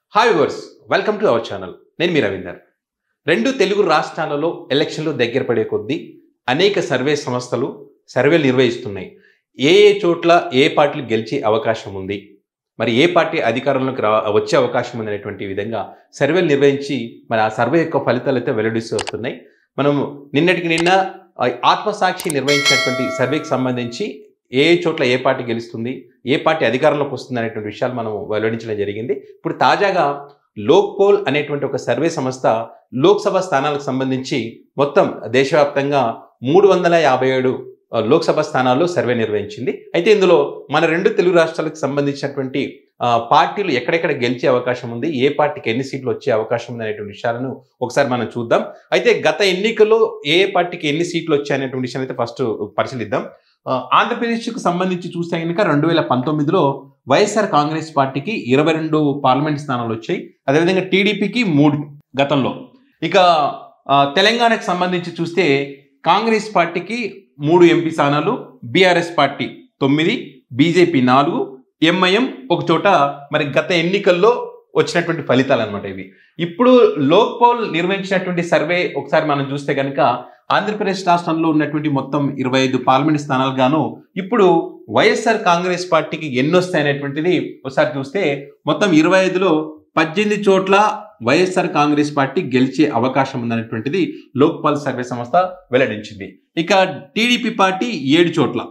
hi viewers welcome to our channel నేను మీ రవీందర్ రెండు తెలుగు రాష్ట్రాలలో ఎలక్షన్లు దగ్గర పడే కొద్దీ అనేక సర్వే సంస్థలు సర్వేలు నిర్వహిస్తున్నాయి ఏ ఏ చోట్ల ఏ పార్టీలు గెలిచే అవకాశం ఉంది మరి ఏ పార్టీ అధికారంలోకి రా వచ్చే అవకాశం ఉంది అనేటువంటి విధంగా సర్వేలు నిర్వహించి మరి ఆ సర్వే యొక్క ఫలితాలు అయితే వెల్లడిస్తూ వస్తున్నాయి మనం నిన్నటికి నిన్న ఆ, ఆత్మసాక్షి నిర్వహించినటువంటి సర్వేకి సంబంధించి ఏ ఏ చోట్ల ఏ పార్టీ గెలుస్తుంది ఏ పార్టీ అధికారంలోకి వస్తుంది అనేటువంటి విషయాలు మనం వెల్లడించడం జరిగింది ఇప్పుడు తాజాగా లోక్ పోల్ అనేటువంటి ఒక సర్వే సంస్థ లోక్సభ స్థానాలకు సంబంధించి మొత్తం దేశవ్యాప్తంగా మూడు వందల యాభై ఏడు ఆ, లోక్సభ స్థానాల్లో సర్వే నిర్వహించింది అయితే ఇందులో మన రెండు తెలుగు రాష్ట్రాలకు సంబంధించినటువంటి ఆ, పార్టీలు ఎక్కడెక్కడ గెలిచే అవకాశం ఉంది ఏ పార్టీకి ఎన్ని సీట్లు వచ్చే అవకాశం ఉంది అనేటువంటి విషయాలను ఒకసారి మనం చూద్దాం అయితే గత ఎన్నికల్లో ఏ పార్టీకి ఎన్ని సీట్లు వచ్చాయనేటువంటి విషయాన్ని అయితే ఫస్ట్ పరిశీలిద్దాం ఆ, ఆంధ్రప్రదేశ్కు సంబంధించి చూస్తే కనుక రెండు వేల పంతొమ్మిదిలో వైఎస్ఆర్ కాంగ్రెస్ పార్టీకి ఇరవై రెండు పార్లమెంట్ స్థానాలు వచ్చాయి అదేవిధంగా టీడీపీకి మూడు గతంలో ఇక ఆ, తెలంగాణకు సంబంధించి చూస్తే కాంగ్రెస్ పార్టీకి మూడు ఎంపీ స్థానాలు బీఆర్ఎస్ పార్టీ తొమ్మిది బీజేపీ నాలుగు ఎంఐఎం ఒక చోట మరి గత ఎన్నికల్లో వచ్చినటువంటి ఫలితాలు అనమాట ఇవి ఇప్పుడు లోక్ పోల్ నిర్వహించినటువంటి సర్వే ఒకసారి మనం చూస్తే కనుక ఆంధ్రప్రదేశ్ రాష్ట్రంలో ఉన్నటువంటి మొత్తం ఇరవై ఐదు పార్లమెంట్ స్థానాలు గాను ఇప్పుడు వైఎస్ఆర్ కాంగ్రెస్ పార్టీకి ఎన్ని వస్తాయి అనేటువంటిది ఒకసారి చూస్తే మొత్తం ఇరవై ఐదులో పద్దెనిమిది చోట్ల వైఎస్ఆర్ కాంగ్రెస్ పార్టీ గెలిచే అవకాశం ఉందనేటువంటిది లోక్పాల్ సర్వే సంస్థ వెల్లడించింది ఇక టీడీపీ పార్టీ ఏడు చోట్ల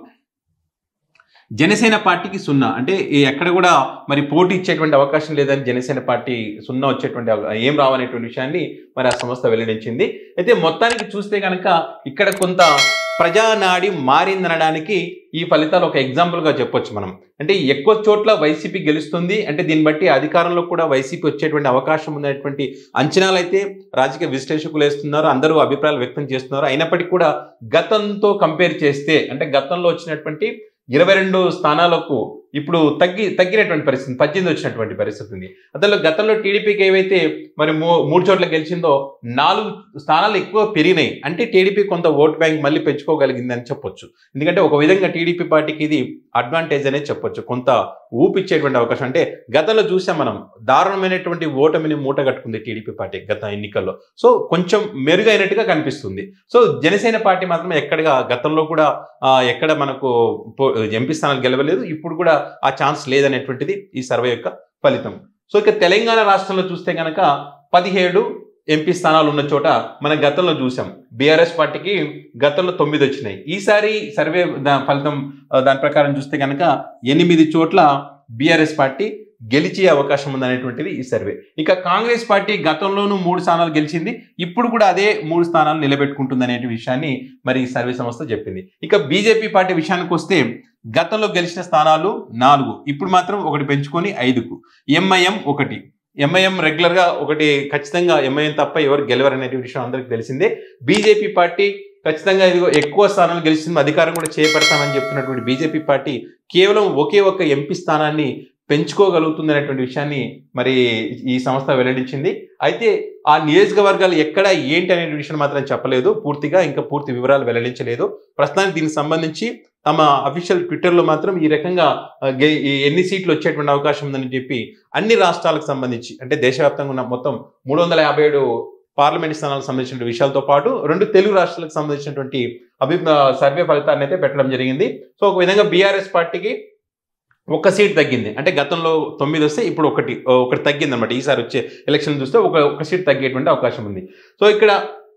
జనసేన పార్టీకి సున్నా అంటే ఈ ఎక్కడ కూడా మరి పోటీ ఇచ్చేటువంటి అవకాశం లేదని జనసేన పార్టీ సున్నా వచ్చేటువంటి అవ- ఏం రావనేటువంటి విషయాన్ని మరి ఆ సంస్థ వెల్లడించింది అయితే మొత్తానికి చూస్తే కనుక ఇక్కడ కొంత ప్రజానాడి మారిందనడానికి ఈ ఫలితాలు ఒక ఎగ్జాంపుల్గా చెప్పొచ్చు మనం అంటే ఎక్కువ చోట్ల వైసీపీ గెలుస్తుంది అంటే దీన్ని బట్టి అధికారంలో కూడా వైసీపీ వచ్చేటువంటి అవకాశం ఉన్నటువంటి అంచనాలు అయితే రాజకీయ విశ్లేషకులు వేస్తున్నారు అందరూ అభిప్రాయాలు వ్యక్తం చేస్తున్నారు అయినప్పటికీ కూడా గతంతో కంపేర్ చేస్తే అంటే గతంలో వచ్చినటువంటి ఇరవై రెండు స్థానాలకు ఇప్పుడు తగ్గి తగ్గినటువంటి పరిస్థితి పద్దెనిమిది వచ్చినటువంటి పరిస్థితి ఉంది అందులో గతంలో టీడీపీకి ఏవైతే మరి మూ మూడు చోట్ల గెలిచిందో నాలుగు స్థానాలు ఎక్కువ పెరిగినాయి అంటే టీడీపీ కొంత ఓట్ బ్యాంక్ మళ్ళీ పెంచుకోగలిగిందని చెప్పొచ్చు ఎందుకంటే ఒక విధంగా టీడీపీ పార్టీకి ఇది అడ్వాంటేజ్ అనేది చెప్పొచ్చు కొంత ఊపిచ్చేటువంటి అవకాశం అంటే గతంలో చూసాం మనం దారుణమైనటువంటి ఓటమిని మూట కట్టుకుంది టీడీపీ పార్టీ గత ఎన్నికల్లో సో కొంచెం మెరుగైనట్టుగా కనిపిస్తుంది సో జనసేన పార్టీ మాత్రం ఎక్కడగా గతంలో కూడా ఆ, ఎక్కడ మనకు పో- ఎంపీ స్థానాలు గెలవలేదు ఇప్పుడు కూడా ఆ ఛాన్స్ లేదనేటువంటిది ఈ సర్వే యొక్క ఫలితం సో ఇక తెలంగాణ రాష్ట్రంలో చూస్తే కనుక పదిహేడు ఎంపీ స్థానాలు ఉన్న చోట మనం గతంలో చూసాం బీఆర్ఎస్ పార్టీకి గతంలో తొమ్మిది వచ్చినాయి ఈసారి సర్వే దా- ఫలితం ఆ, దాని ప్రకారం చూస్తే కనుక ఎనిమిది చోట్ల బీఆర్ఎస్ పార్టీ గెలిచే అవకాశం ఉందనేటువంటిది ఈ సర్వే ఇక కాంగ్రెస్ పార్టీ గతంలోనూ మూడు స్థానాలు గెలిచింది ఇప్పుడు కూడా అదే మూడు స్థానాలు నిలబెట్టుకుంటుంది అనే విషయాన్ని మరి ఈ సర్వే సంస్థ చెప్పింది ఇక బీజేపీ పార్టీ విషయానికి వస్తే గతంలో గెలిచిన స్థానాలు నాలుగు ఇప్పుడు మాత్రం ఒకటి పెంచుకొని ఐదుకు ఎంఐఎం ఒకటి ఎంఐఎం రెగ్యులర్ గా ఒకటి ఖచ్చితంగా ఎంఐఎం తప్ప ఎవరు గెలవరు అనే విషయం అందరికి తెలిసిందే బీజేపీ పార్టీ ఖచ్చితంగా ఇదిగో ఎక్కువ స్థానాలు గెలిచింది అధికారం కూడా చేపడతామని చెప్తున్నటువంటి బీజేపీ పార్టీ కేవలం ఒకే ఒక్క ఎంపీ స్థానాన్ని పెంచుకోగలుగుతుంది అనేటువంటి విషయాన్ని మరి ఈ సంస్థ వెల్లడించింది అయితే ఆ నియోజకవర్గాలు ఎక్కడ ఏంటి అనే విషయం మాత్రం చెప్పలేదు పూర్తిగా ఇంకా పూర్తి వివరాలు వెల్లడించలేదు ప్రస్తుతానికి దీనికి సంబంధించి తమ అఫీషియల్ ట్విట్టర్లో మాత్రం ఈ రకంగా ఆ, గే- ఈ ఎన్ని సీట్లు వచ్చేటువంటి అవకాశం ఉందని చెప్పి అన్ని రాష్ట్రాలకు సంబంధించి అంటే దేశవ్యాప్తంగా ఉన్న మొత్తం మూడు వందల యాభై ఏడు పార్లమెంట్ స్థానాలకు సంబంధించిన విషయాలతో పాటు రెండు తెలుగు రాష్ట్రాలకు సంబంధించినటువంటి అభి సర్వే ఫలితాన్ని అయితే పెట్టడం జరిగింది సో ఒక విధంగా బీఆర్ఎస్ పార్టీకి ఒక సీట్ తగ్గింది అంటే గతంలో తొమ్మిది వస్తే ఇప్పుడు ఒకటి ఒకటి తగ్గింది అనమాట ఈసారి వచ్చే ఎలక్షన్ చూస్తే ఒక ఒక సీట్ తగ్గేటువంటి అవకాశం ఉంది సో ఇక్కడ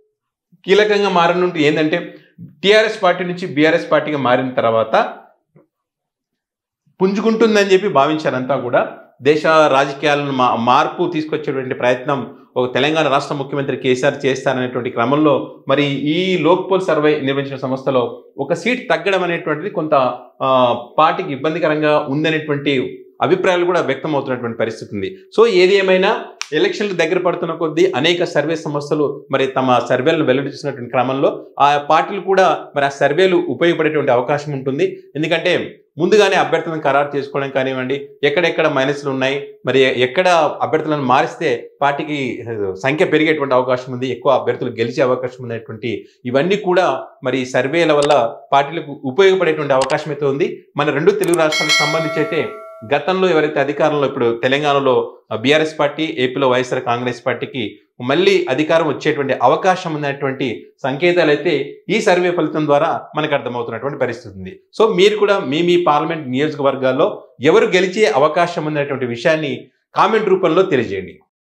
కీలకంగా మారినట్టు ఏంటంటే టీఆర్ఎస్ పార్టీ నుంచి బీఆర్ఎస్ పార్టీగా మారిన తర్వాత పుంజుకుంటుందని చెప్పి భావించారంతా కూడా దేశ రాజకీయాలను మా మార్పు తీసుకొచ్చేటువంటి ప్రయత్నం ఒక తెలంగాణ రాష్ట్ర ముఖ్యమంత్రి కేసీఆర్ చేస్తారనేటువంటి క్రమంలో మరి ఈ లోక్పోల్ సర్వే నిర్వహించిన సంస్థలో ఒక సీట్ తగ్గడం అనేటువంటిది కొంత ఆ, పార్టీకి ఇబ్బందికరంగా ఉందనేటువంటి అభిప్రాయాలు కూడా వ్యక్తం అవుతున్నటువంటి పరిస్థితి ఉంది సో ఏది ఏమైనా ఎలక్షన్లు దగ్గర పడుతున్న కొద్దీ అనేక సర్వే సంస్థలు మరి తమ సర్వేలను వెల్లడిస్తున్నటువంటి క్రమంలో ఆ పార్టీలు కూడా మరి ఆ సర్వేలు ఉపయోగపడేటువంటి అవకాశం ఉంటుంది ఎందుకంటే ముందుగానే అభ్యర్థులను ఖరారు చేసుకోవడం కానివ్వండి ఎక్కడెక్కడ మైనస్లు ఉన్నాయి మరి ఎక్కడ అభ్యర్థులను మారిస్తే పార్టీకి సంఖ్య పెరిగేటువంటి అవకాశం ఉంది ఎక్కువ అభ్యర్థులు గెలిచే అవకాశం ఉన్నటువంటి ఇవన్నీ కూడా మరి సర్వేల వల్ల పార్టీలకు ఉపయోగపడేటువంటి అవకాశం అయితే ఉంది మన రెండు తెలుగు రాష్ట్రాలకు సంబంధించి అయితే గతంలో ఎవరైతే అధికారంలో ఇప్పుడు తెలంగాణలో బీఆర్ఎస్ పార్టీ ఏపీలో వైఎస్ఆర్ కాంగ్రెస్ పార్టీకి మళ్ళీ అధికారం వచ్చేటువంటి అవకాశం ఉన్నటువంటి సంకేతాలు అయితే ఈ సర్వే ఫలితం ద్వారా మనకు అర్థమవుతున్నటువంటి పరిస్థితి ఉంది సో మీరు కూడా మీ మీ పార్లమెంట్ నియోజకవర్గాల్లో ఎవరు గెలిచే అవకాశం ఉన్నటువంటి విషయాన్ని కామెంట్ రూపంలో తెలియజేయండి